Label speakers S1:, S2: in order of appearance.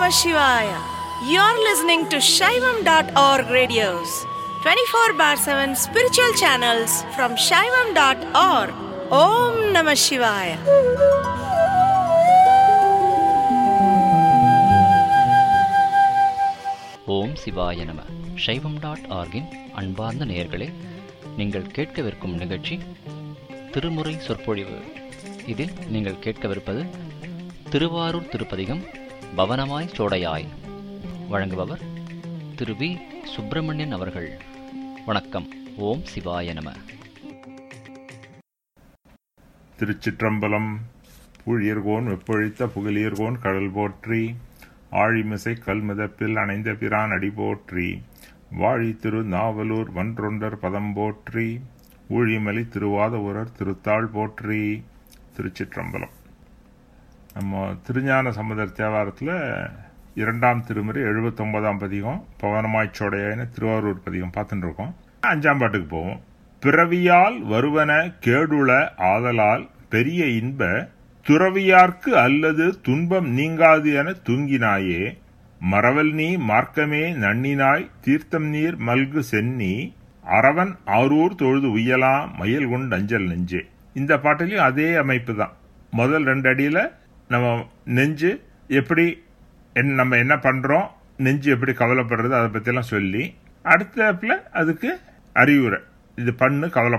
S1: Shivaya. You're listening to Shaivam.org radios, 24 bar 7 spiritual channels from Shaivam.org. Om Namah Shivaya.
S2: ஓம் சிவாய நம சைவம் dot ஆர்கின் அன்பார்ந்த நேயர்களே நீங்கள் கேட்கவிருக்கும் நிகழ்ச்சி திருமுறை சொற்பொழிவு இதில் நீங்கள் கேட்கவிருப்பது திருவாரூர் திருப்பதிகம் பவனமாய் சோடையாய் வழங்குபவர் திரு வி சுப்பிரமணியன் அவர்கள் வணக்கம் ஓம் சிவாய நம
S3: திருச்சிற்றம்பலம் பூழியர்கோன் வெப்பொழித்த புகழியர்கோன் கடல் போற்றி ஆழிமிசை கல்மிதப்பில் அணைந்த பிரான் அடி போற்றி வாழி திரு நாவலூர் வன்றொண்டர் பதம் போற்றி ஊழிமலி திருவாத உரர் திருத்தாள் போற்றி திருச்சிற்றம்பலம் நம்ம திருஞான சம்பந்தர் தேவாரத்தில் இரண்டாம் திருமுறை எழுபத்தொன்பதாம் பதிகம் பவனமாய்ச்சோடையான திருவாரூர் பதிகம் பார்த்துட்டு இருக்கோம் அஞ்சாம் பாட்டுக்கு போவோம் பிறவியால் வருவன கேடுள ஆதலால் பெரிய இன்ப துறவியார்க்கு அல்லது துன்பம் நீங்காது என தூங்கினாயே மறவல் நீ மார்க்கமே நன்னினாய் தீர்த்தம் நீர் மல்கு சென்னி அரவன் ஆரூர் தொழுது உய்யலாம் மயில் கொண்டு அஞ்சல் நெஞ்சே இந்த பாட்டிலையும் அதே அமைப்பு தான் முதல் ரெண்டு அடியில நம்ம நெஞ்சு எப்படி என் நம்ம என்ன பண்றோம் நெஞ்சு எப்படி கவலைப்படுறது அதை பத்தியெல்லாம் சொல்லி அடுத்த அதுக்கு அறிவுரை இது பண்ணு கவலை